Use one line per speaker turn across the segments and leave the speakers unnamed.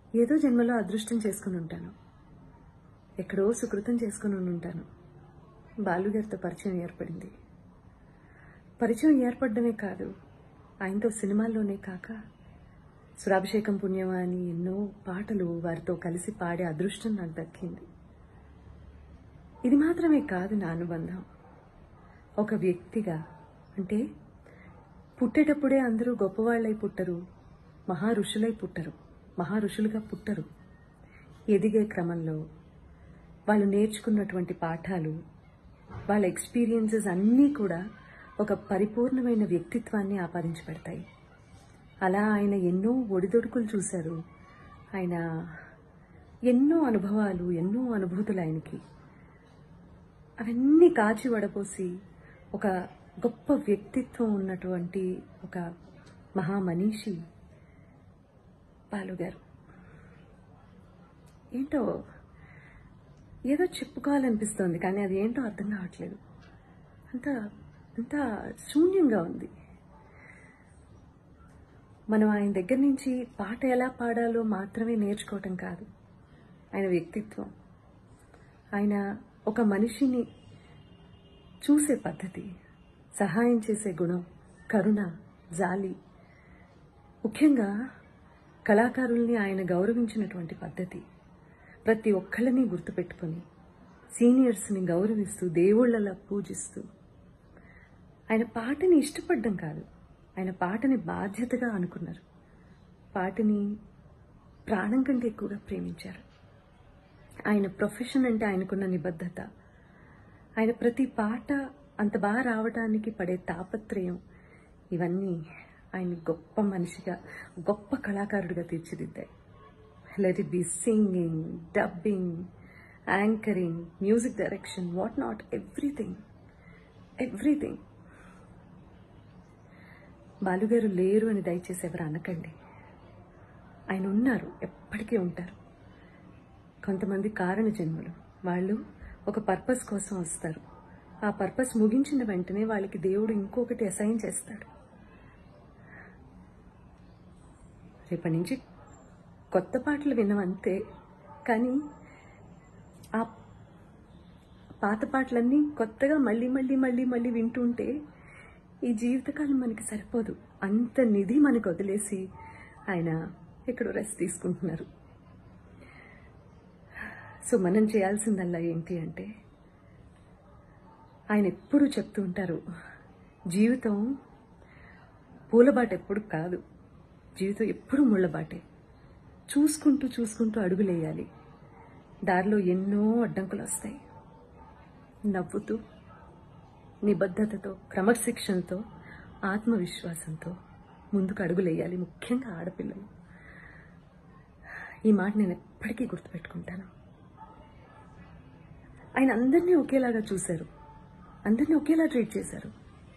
ఏదో జన్మలో అదృష్టం చేసుకుని ఉంటాను ఎక్కడో సుకృతం చేసుకుని ఉంటాను బాలుగారితో పరిచయం ఏర్పడింది పరిచయం ఏర్పడమే కాదు ఆయనతో సినిమాల్లోనే కాక సురాభిషేకం పుణ్యమా అని ఎన్నో పాటలు వారితో కలిసి పాడే అదృష్టం నాకు దక్కింది ఇది మాత్రమే కాదు నా అనుబంధం ఒక వ్యక్తిగా అంటే పుట్టేటప్పుడే అందరూ గొప్పవాళ్ళై పుట్టరు మహా ఋషులై పుట్టరు మహా ఋషులుగా పుట్టరు ఎదిగే క్రమంలో వాళ్ళు నేర్చుకున్నటువంటి పాఠాలు వాళ్ళ ఎక్స్పీరియన్సెస్ అన్నీ కూడా ఒక పరిపూర్ణమైన వ్యక్తిత్వాన్ని ఆపాదించి పెడతాయి అలా ఆయన ఎన్నో ఒడిదొడుకులు చూశారు ఆయన ఎన్నో అనుభవాలు ఎన్నో అనుభూతులు ఆయనకి అవన్నీ కాచి వడపోసి ఒక గొప్ప వ్యక్తిత్వం ఉన్నటువంటి ఒక మహామనీషి బాలుగారు ఏంటో ఏదో చెప్పుకోవాలనిపిస్తోంది కానీ అది ఏంటో అర్థం కావట్లేదు అంత అంత శూన్యంగా ఉంది మనం ఆయన దగ్గర నుంచి పాట ఎలా పాడాలో మాత్రమే నేర్చుకోవటం కాదు ఆయన వ్యక్తిత్వం ఆయన ఒక మనిషిని చూసే పద్ధతి సహాయం చేసే గుణం కరుణ జాలి ముఖ్యంగా కళాకారుల్ని ఆయన గౌరవించినటువంటి పద్ధతి ప్రతి ఒక్కళ్ళని గుర్తుపెట్టుకొని సీనియర్స్ని గౌరవిస్తూ దేవుళ్ళలా పూజిస్తూ ఆయన పాటని ఇష్టపడడం కాదు ఆయన పాటని బాధ్యతగా అనుకున్నారు పాటని ప్రాణం కంటే ఎక్కువగా ప్రేమించారు ఆయన ప్రొఫెషన్ అంటే ఆయనకున్న నిబద్ధత ఆయన ప్రతి పాట అంత బాగా రావడానికి పడే తాపత్రయం ఇవన్నీ ఆయన గొప్ప మనిషిగా గొప్ప కళాకారుడిగా తీర్చిదిద్దాయి let it be singing dubbing anchoring music direction what not everything everything బాలుగారు లేరు అని దయచేసి ఎవరు అనకండి ఆయన ఉన్నారు ఎప్పటికీ ఉంటారు కొంతమంది కారణ జన్మలు వాళ్ళు ఒక పర్పస్ కోసం వస్తారు ఆ పర్పస్ ముగించిన వెంటనే వాళ్ళకి దేవుడు ఇంకొకటి అసైన్ చేస్తాడు రేపటి నుంచి కొత్త పాటలు వినవంతే కానీ ఆ పాత పాటలన్నీ కొత్తగా మళ్ళీ మళ్ళీ మళ్ళీ మళ్ళీ వింటుంటే ఈ జీవితకాలం మనకి సరిపోదు అంత నిధి మనకు వదిలేసి ఆయన ఎక్కడో రెస్ట్ తీసుకుంటున్నారు సో మనం చేయాల్సిందల్లా ఏంటి అంటే ఆయన ఎప్పుడూ చెప్తూ ఉంటారు జీవితం పూలబాట ఎప్పుడు కాదు జీవితం ఎప్పుడు ముళ్ళబాటే చూసుకుంటూ చూసుకుంటూ అడుగులేయాలి దారిలో ఎన్నో అడ్డంకులు వస్తాయి నవ్వుతూ నిబద్ధతతో క్రమశిక్షణతో ఆత్మవిశ్వాసంతో ముందుకు అడుగులేయాలి ముఖ్యంగా ఆడపిల్లలు ఈ మాట నేను ఎప్పటికీ గుర్తుపెట్టుకుంటాను ఆయన అందరినీ ఒకేలాగా చూశారు అందరినీ ఒకేలా ట్రీట్ చేశారు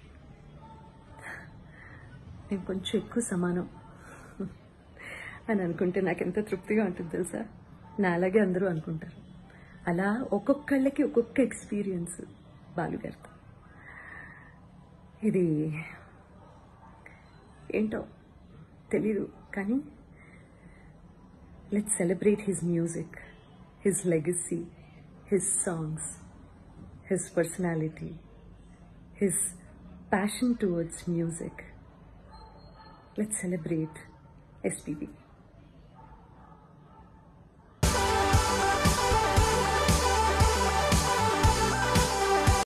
నేను కొంచెం ఎక్కువ సమానం అని అనుకుంటే నాకు ఎంత తృప్తిగా ఉంటుంది తెలుసా నా అలాగే అందరూ అనుకుంటారు అలా ఒక్కొక్కళ్ళకి ఒక్కొక్క ఎక్స్పీరియన్స్ బాలుగారితో ఇది ఏంటో తెలీదు కానీ let celebrate his music his legacy his songs his personality his passion towards music let celebrate SPB